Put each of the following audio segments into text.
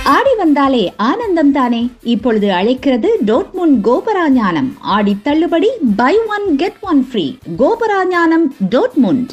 ஆடி வந்தாலே ஆனந்தம் தானே இப்பொழுது அழைக்கிறது டோட்முன் கோபரா ஞானம் ஆடி தள்ளுபடி buy one get one free கோபரா ஞானம் டோட்முண்ட்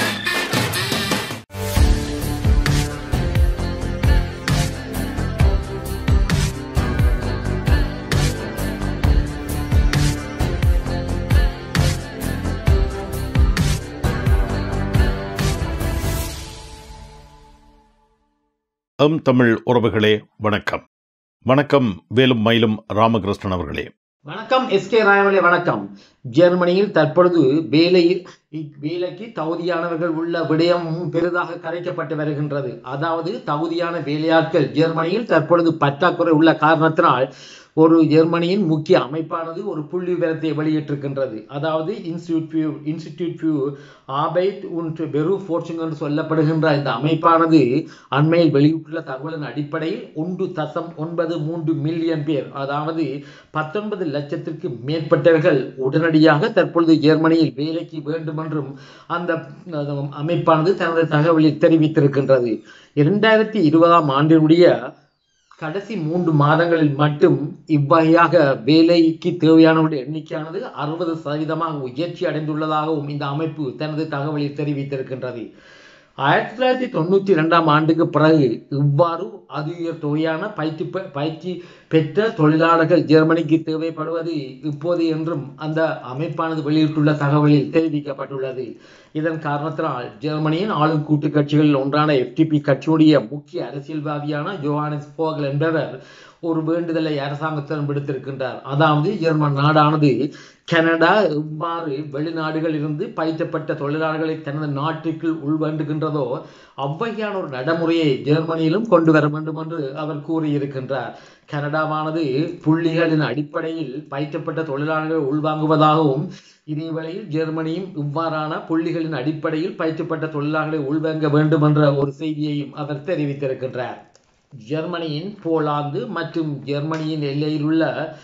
எம் தமிழ் உறவுகளே வணக்கம் வணக்கம் வேலும் மயிலும் ராமகிருஷ்ணன் அவர்களே வணக்கம் எஸ் கே ராயவளே வணக்கம் ஜெர்மனியில் தற்பொழுது வேலை வேலைக்கு தகுதியானவர்கள் உள்ள விடயம் பெரிதாக கரைக்கப்பட்டு வருகின்றது அதாவது தகுதியான வேலையாட்கள் ஜெர்மனியில் தற்பொழுது பற்றாக்குறை உள்ள காரணத்தினால் ஒரு ஜெர்மனியின் முக்கிய அமைப்பானது ஒரு புள்ளி விவரத்தை வெளியிட்டிருக்கின்றது அதாவது இன்ஸ்டியூட் ஃபியூ இன்ஸ்டிடியூட் ஃபியூ ஆபைட் உண்ட் பெரு ஃபோர்ச்சுங் என்று சொல்லப்படுகின்ற இந்த அமைப்பானது அண்மையில் வெளியிட்டுள்ள தகவலின் அடிப்படையில் ஒன்று தசம் ஒன்பது மூன்று மில்லியன் பேர் அதாவது பத்தொன்பது லட்சத்திற்கு மேற்பட்டவர்கள் உடனடியாக தற்பொழுது ஜெர்மனியில் வேலைக்கு வேண்டும் என்றும் அந்த அமைப்பானது தனது தகவலில் தெரிவித்திருக்கின்றது இரண்டாயிரத்தி இருபதாம் ஆண்டினுடைய கடைசி மூன்று மாதங்களில் மட்டும் இவ்வகையாக வேலைக்கு தேவையானவருடைய எண்ணிக்கையானது அறுபது சதவீதமாக உயர்ச்சி அடைந்துள்ளதாகவும் இந்த அமைப்பு தனது தகவலில் தெரிவித்திருக்கின்றது ஆயிரத்தி தொள்ளாயிரத்தி தொண்ணூற்றி ரெண்டாம் ஆண்டுக்கு பிறகு இவ்வாறு அதிக தொகையான பயிற்சி பயிற்சி பெற்ற தொழிலாளர்கள் ஜெர்மனிக்கு தேவைப்படுவது இப்போது என்றும் அந்த அமைப்பானது வெளியிட்டுள்ள தகவலில் தெரிவிக்கப்பட்டுள்ளது இதன் காரணத்தினால் ஜெர்மனியின் ஆளும் கூட்டு கட்சிகளில் ஒன்றான எஃப்டிபி கட்சியுடைய முக்கிய அரசியல்வாதியான ஜோஹானஸ் போகல் என்பவர் ஒரு வேண்டுதலை அரசாங்கத்திடம் விடுத்திருக்கின்றார் அதாவது ஜெர்மன் நாடானது கனடா எவ்வாறு வெளிநாடுகளில் இருந்து பயிற்றப்பட்ட தொழிலாளர்களை தனது நாட்டுக்குள் உள்வண்டுகின்றதோ அவ்வகையான ஒரு நடைமுறையை ஜெர்மனியிலும் கொண்டு வர வேண்டும் என்று அவர் கூறியிருக்கின்றார் கனடாவானது புள்ளிகளின் அடிப்படையில் பயிற்றப்பட்ட தொழிலாளர்களை உள்வாங்குவதாகவும் இதே வேளையில் ஜெர்மனியும் இவ்வாறான புள்ளிகளின் அடிப்படையில் பயிற்றப்பட்ட தொழிலாளர்களை உள்வாங்க வேண்டும் என்ற ஒரு செய்தியையும் அவர் தெரிவித்திருக்கின்றார் ஜெர்மனியின் போலாந்து மற்றும் ஜெர்மனியின் எல்லையில் உள்ள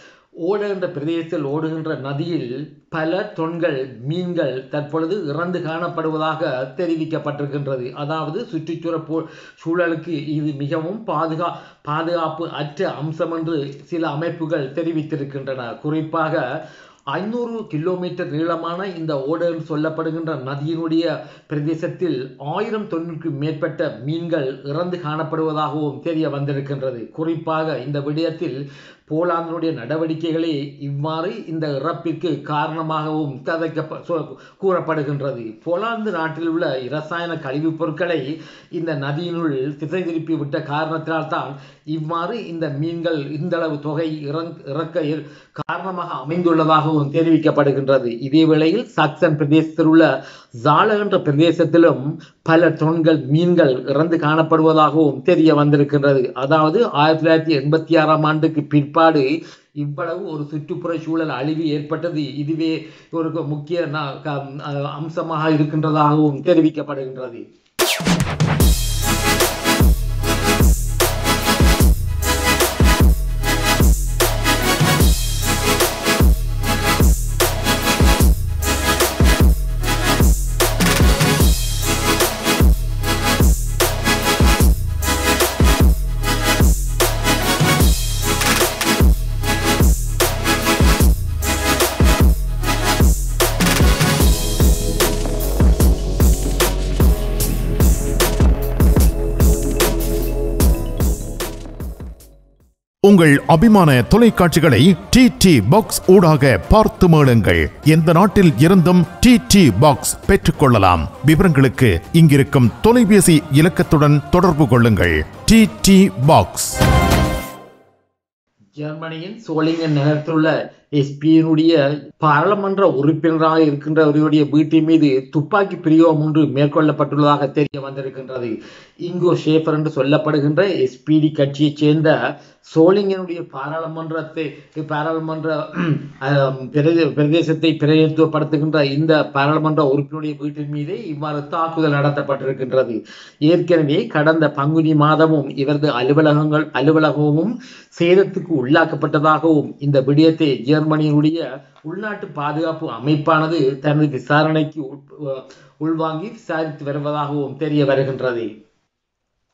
ஓட என்ற பிரதேசத்தில் ஓடுகின்ற நதியில் பல தொன்கள் மீன்கள் தற்பொழுது இறந்து காணப்படுவதாக தெரிவிக்கப்பட்டிருக்கின்றது அதாவது சுற்றுச்சுற போ சூழலுக்கு இது மிகவும் பாதுகா பாதுகாப்பு அற்ற அம்சம் என்று சில அமைப்புகள் தெரிவித்திருக்கின்றன குறிப்பாக ஐநூறு கிலோமீட்டர் நீளமான இந்த ஓடல் சொல்லப்படுகின்ற நதியினுடைய பிரதேசத்தில் ஆயிரம் தொன்னுக்கு மேற்பட்ட மீன்கள் இறந்து காணப்படுவதாகவும் தெரிய வந்திருக்கின்றது குறிப்பாக இந்த விடயத்தில் போலாந்தினுடைய நடவடிக்கைகளே இவ்வாறு இந்த இறப்பிற்கு காரணமாகவும் கதைக்க கூறப்படுகின்றது போலாந்து நாட்டில் உள்ள இரசாயன கழிவுப் பொருட்களை இந்த நதியினுள் திசை திருப்பி விட்ட காரணத்தினால் தான் இவ்வாறு இந்த மீன்கள் இந்த அளவு தொகை இறக்க காரணமாக அமைந்துள்ளதாகவும் தெரிவிக்கப்படுகின்றது இதே வேளையில் சக்சன் பிரதேசத்தில் உள்ள ஜால என்ற பிரதேசத்திலும் பல தொன்கள் மீன்கள் இறந்து காணப்படுவதாகவும் தெரிய வந்திருக்கின்றது அதாவது ஆயிரத்தி தொள்ளாயிரத்தி எண்பத்தி ஆறாம் ஆண்டுக்கு பிற்பாடு இவ்வளவு ஒரு சுற்றுப்புற சூழல் அழிவு ஏற்பட்டது இதுவே ஒரு முக்கிய அம்சமாக இருக்கின்றதாகவும் தெரிவிக்கப்படுகின்றது உங்கள் அபிமான தொலைக்காட்சிகளை டி டி பாக்ஸ் ஊடாக பார்த்து மேளுங்கள் எந்த நாட்டில் இருந்தும் டி டி பாக்ஸ் பெற்றுக்கொள்ளலாம் விவரங்களுக்கு இங்கிருக்கும் தொலைபேசி இலக்கத்துடன் தொடர்பு கொள்ளுங்கள் டி டி பாக்ஸ் ஜெர்மனியின் சோலிங்கன் நகரத்திலுள்ள எஸ்பியினுடைய பாராளுமன்ற உறுப்பினராக இருக்கின்றவருடைய வீட்டின் மீது துப்பாக்கி பிரயோகம் ஒன்று மேற்கொள்ளப்பட்டுள்ளதாக தெரிய வந்திருக்கின்றது இங்கோ ஷேஃபர் என்று சொல்லப்படுகின்ற எஸ்பிடி கட்சியைச் சேர்ந்த சோலிங்கனுடைய பாராளுமன்றத்தை பாராளுமன்ற பிரதேசத்தை பிரதிநிதித்துவப்படுத்துகின்ற இந்த பாராளுமன்ற உறுப்பினருடைய வீட்டின் மீதே இவ்வாறு தாக்குதல் நடத்தப்பட்டிருக்கின்றது ஏற்கனவே கடந்த பங்குனி மாதமும் இவரது அலுவலகங்கள் அலுவலகமும் சேதத்துக்கு உள்ளாக்கப்பட்டதாகவும் இந்த விடயத்தை ஜெர்மனியினுடைய உள்நாட்டு பாதுகாப்பு அமைப்பானது தனது விசாரணைக்கு உள்வாங்கி விசாரித்து வருவதாகவும் தெரிய வருகின்றது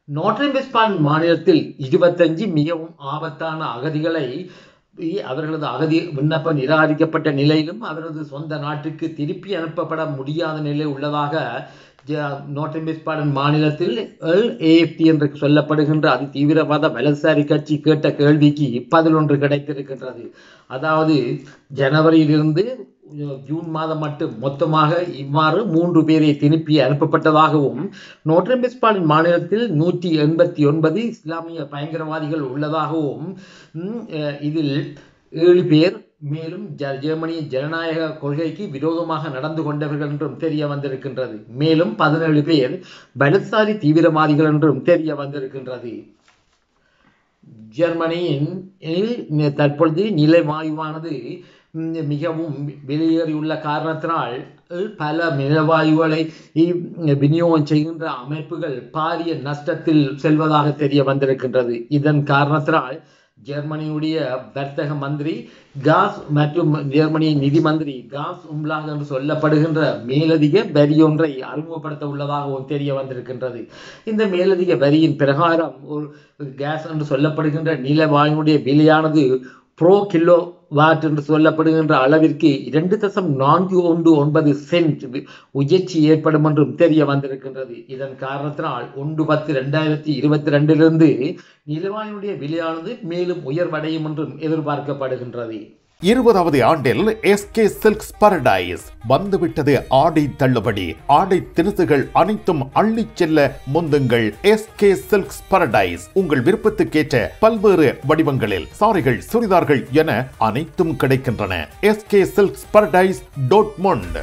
நோட்டன் வெஸ்பான் மாநிலத்தில் இருபத்தஞ்சு மிகவும் ஆபத்தான அகதிகளை அவர்களது அகதி விண்ணப்பம் நிராகரிக்கப்பட்ட நிலையிலும் அவரது சொந்த நாட்டுக்கு திருப்பி அனுப்பப்பட முடியாத நிலை உள்ளதாக நோட்டன் வெஸ்பாடன் மாநிலத்தில் ஏஎஃப்டி என்று சொல்லப்படுகின்ற அதி தீவிரவாத வலதுசாரி கட்சி கேட்ட கேள்விக்கு பதில் ஒன்று கிடைத்திருக்கின்றது அதாவது ஜனவரியிலிருந்து ஜூன் மாதம் மட்டும் மொத்தமாக இவ்வாறு மூன்று பேரை திருப்பி அனுப்பப்பட்டதாகவும் நோட்ரம்பெஸ்பாலின் மாநிலத்தில் நூற்றி எண்பத்தி ஒன்பது இஸ்லாமிய பயங்கரவாதிகள் உள்ளதாகவும் இதில் ஏழு பேர் மேலும் ஜெர்மனியின் ஜனநாயக கொள்கைக்கு விரோதமாக நடந்து கொண்டவர்கள் என்றும் தெரிய வந்திருக்கின்றது மேலும் பதினேழு பேர் பலசாரி தீவிரவாதிகள் என்றும் தெரிய வந்திருக்கின்றது ஜெர்மனியின் தற்பொழுது நிலை வாயுவானது மிகவும் வெளியேறியுள்ள காரணத்தினால் பல நிலவாயுகளை விநியோகம் செய்கின்ற அமைப்புகள் பாரிய நஷ்டத்தில் செல்வதாக தெரிய வந்திருக்கின்றது இதன் காரணத்தினால் ஜெர்மனியுடைய வர்த்தக மந்திரி காஸ் மற்றும் ஜெர்மனியின் நிதி மந்திரி காஸ் உம்லாக் என்று சொல்லப்படுகின்ற மேலதிக வரி ஒன்றை அறிமுகப்படுத்த உள்ளதாகவும் தெரிய வந்திருக்கின்றது இந்த மேலதிக வரியின் பிரகாரம் ஒரு கேஸ் என்று சொல்லப்படுகின்ற நிலவாயுடைய விலையானது ப்ரோ கிலோ வாட் என்று சொல்லப்படுகின்ற அளவிற்கு இரண்டு தசம் நான்கு ஒன்று ஒன்பது சென்ட் உயர்ச்சி ஏற்படும் என்றும் தெரிய வந்திருக்கின்றது இதன் காரணத்தினால் ஒன்று பத்து ரெண்டாயிரத்தி இருபத்தி ரெண்டிலிருந்து நிலவாயுடைய விலையானது மேலும் உயர்வடையும் என்றும் எதிர்பார்க்கப்படுகின்றது இருபதாவது ஆண்டில் எஸ்கே சில்க்ஸ் பரடைஸ் வந்துவிட்டது ஆடை தள்ளுபடி ஆடை திணுசுகள் அனைத்தும் அள்ளிச் செல்ல முந்துங்கள் எஸ்கே சில்க்ஸ் பரடைஸ் உங்கள் விருப்பத்துக்கேற்ற பல்வேறு வடிவங்களில் சாரிகள் சுடிதார்கள் என அனைத்தும் கிடைக்கின்றன எஸ்கே சில்க்ஸ் பரடைஸ் டோட்மொண்ட்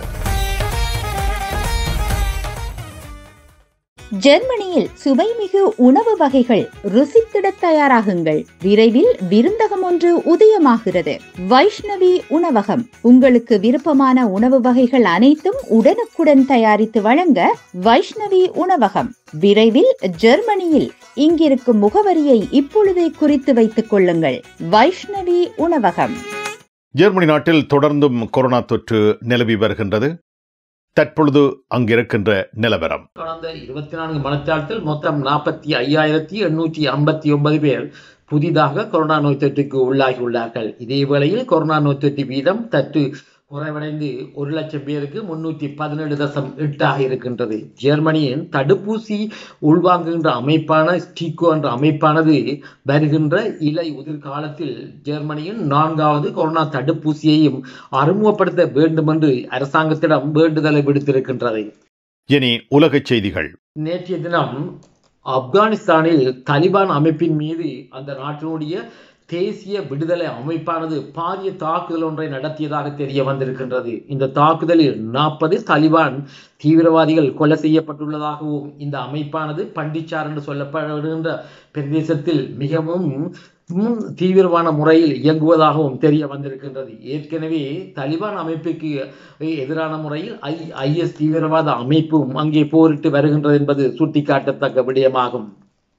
ஜெர்மனியில் சுவைமிகு உணவு வகைகள் ருசித்திட தயாராகுங்கள் விரைவில் விருந்தகம் ஒன்று உதயமாகிறது வைஷ்ணவி உணவகம் உங்களுக்கு விருப்பமான உணவு வகைகள் அனைத்தும் உடனுக்குடன் தயாரித்து வழங்க வைஷ்ணவி உணவகம் விரைவில் ஜெர்மனியில் இங்கிருக்கும் முகவரியை இப்பொழுதே குறித்து வைத்துக் கொள்ளுங்கள் வைஷ்ணவி உணவகம் ஜெர்மனி நாட்டில் தொடர்ந்தும் கொரோனா தொற்று நிலவி வருகின்றது தற்பொழுது அங்கிருக்கின்ற நிலவரம் கடந்த இருபத்தி நான்கு மணித்தாளத்தில் மொத்தம் நாற்பத்தி ஐயாயிரத்தி எண்ணூற்றி ஐம்பத்தி ஒன்பது பேர் புதிதாக கொரோனா நோய் தொற்றுக்கு உள்ளாகி உள்ளார்கள் இதே வேளையில் கொரோனா நோய் தொற்று வீதம் தற்று குறைவடைந்து ஒரு லட்சம் பேருக்கு முன்னூற்றி பதினேழு தசம் எட்டாக இருக்கின்றது ஜெர்மனியின் தடுப்பூசி உள்வாங்குகின்ற அமைப்பான ஸ்டீகோ என்ற அமைப்பானது வருகின்ற இலை உதிர்காலத்தில் ஜெர்மனியின் நான்காவது கொரோனா தடுப்பூசியையும் அறிமுகப்படுத்த வேண்டும் என்று அரசாங்கத்திடம் வேண்டுதலை விடுத்திருக்கின்றது இனி உலகச் செய்திகள் நேற்றைய தினம் ஆப்கானிஸ்தானில் தலிபான் அமைப்பின் மீது அந்த நாட்டினுடைய தேசிய விடுதலை அமைப்பானது பாரிய தாக்குதல் ஒன்றை நடத்தியதாக தெரிய வந்திருக்கின்றது இந்த தாக்குதலில் நாற்பது தலிபான் தீவிரவாதிகள் கொலை செய்யப்பட்டுள்ளதாகவும் இந்த அமைப்பானது பண்டிச்சார் என்று சொல்லப்படுகின்ற பிரதேசத்தில் மிகவும் தீவிரமான முறையில் இயங்குவதாகவும் தெரிய வந்திருக்கின்றது ஏற்கனவே தலிபான் அமைப்புக்கு எதிரான முறையில் ஐ ஐஎஸ் தீவிரவாத அமைப்பும் அங்கே போரிட்டு வருகின்றது என்பது சுட்டிக்காட்டத்தக்க விடயமாகும்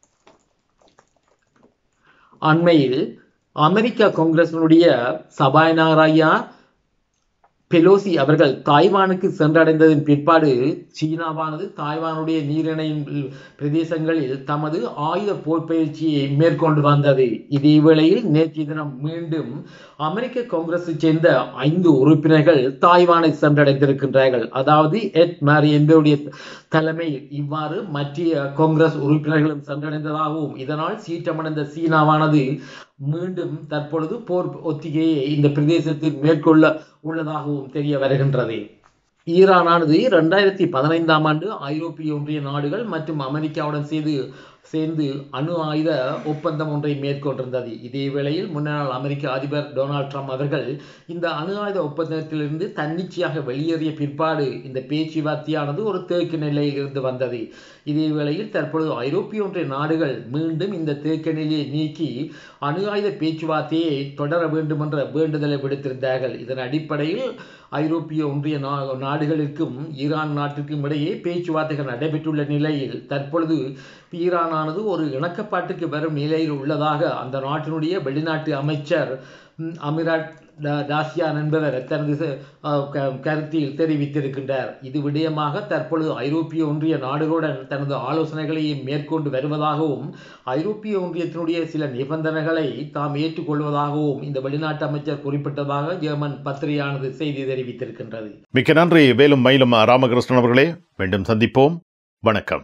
அண்மையில் அமெரிக்க காங்கிரசினுடைய சபாநாயகராயா பெலோசி அவர்கள் தாய்வானுக்கு சென்றடைந்ததன் பிற்பாடு சீனாவானது தாய்வானுடைய நீரிணையும் பிரதேசங்களில் தமது ஆயுத போர் பயிற்சியை மேற்கொண்டு வந்தது இதே வேளையில் நேற்றைய தினம் மீண்டும் அமெரிக்க காங்கிரஸை சேர்ந்த ஐந்து உறுப்பினர்கள் தாய்வானை சென்றடைந்திருக்கின்றார்கள் அதாவது எட் மேரி என்பவருடைய தலைமையில் இவ்வாறு மற்ற காங்கிரஸ் உறுப்பினர்களும் சென்றடைந்ததாகவும் இதனால் சீற்றமடைந்த சீனாவானது மீண்டும் தற்பொழுது போர் ஒத்திகையை இந்த பிரதேசத்தில் மேற்கொள்ள உள்ளதாகவும் தெரிய வருகின்றது ஈரானானது இரண்டாயிரத்தி பதினைந்தாம் ஆண்டு ஐரோப்பிய ஒன்றிய நாடுகள் மற்றும் அமெரிக்காவுடன் செய்து சேர்ந்து அணு ஆயுத ஒப்பந்தம் ஒன்றை மேற்கொண்டிருந்தது இதே வேளையில் முன்னாள் அமெரிக்க அதிபர் டொனால்ட் ட்ரம்ப் அவர்கள் இந்த அணு ஆயுத ஒப்பந்தத்திலிருந்து தன்னிச்சையாக வெளியேறிய பிற்பாடு இந்த பேச்சுவார்த்தையானது ஒரு தேக்க நிலையில் இருந்து வந்தது இதே வேளையில் தற்பொழுது ஐரோப்பிய ஒன்றிய நாடுகள் மீண்டும் இந்த தேக்க நிலையை நீக்கி அணு ஆயுத பேச்சுவார்த்தையை தொடர வேண்டும் என்ற வேண்டுதலை விடுத்திருந்தார்கள் இதன் அடிப்படையில் ஐரோப்பிய ஒன்றிய நாடுகளுக்கும் ஈரான் நாட்டிற்கும் இடையே பேச்சுவார்த்தைகள் நடைபெற்றுள்ள நிலையில் தற்பொழுது ஈரானானது ஒரு இணக்கப்பாட்டுக்கு வரும் நிலையில் உள்ளதாக அந்த நாட்டினுடைய வெளிநாட்டு அமைச்சர் ம், அமிராட் டா- டாசியான் என்பவர் தனது ச- அஹ் க- கருத்தில் தெரிவித்திருக்கின்றார் இது விடயமாக தற்பொழுது ஐரோப்பிய ஒன்றிய நாடுகளுடன் தனது ஆலோசனைகளை மேற்கொண்டு வருவதாகவும் ஐரோப்பிய ஒன்றியத்தினுடைய சில நிபந்தனைகளை தாம் ஏற்றுக்கொள்வதாகவும் இந்த வெளிநாட்டு அமைச்சர் குறிப்பிட்டதாக ஜெர்மன் பத்திரிகையானது செய்தி தெரிவித்திருக்கின்றது மிக்க நன்றி வேலும் மயிலும் ராமகிருஷ்ணன் அவர்களே மீண்டும் சந்திப்போம் வணக்கம்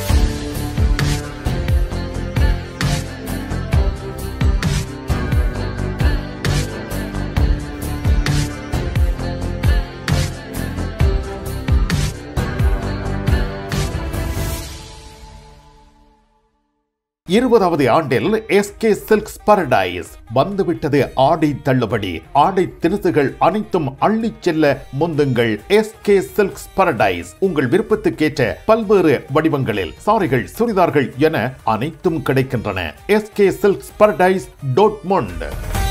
இருபதாவது ஆண்டில் எஸ்கே சில்க்ஸ் பரடைஸ் வந்துவிட்டது ஆடை தள்ளுபடி ஆடை திணுசுகள் அனைத்தும் அள்ளிச் செல்ல முந்துங்கள் எஸ்கே சில்க்ஸ் பரடைஸ் உங்கள் விருப்பத்துக்கேற்ற பல்வேறு வடிவங்களில் சாரிகள் சுடிதார்கள் என அனைத்தும் கிடைக்கின்றன எஸ்கே சில்க்ஸ் பரடைஸ் டோட்மொண்ட்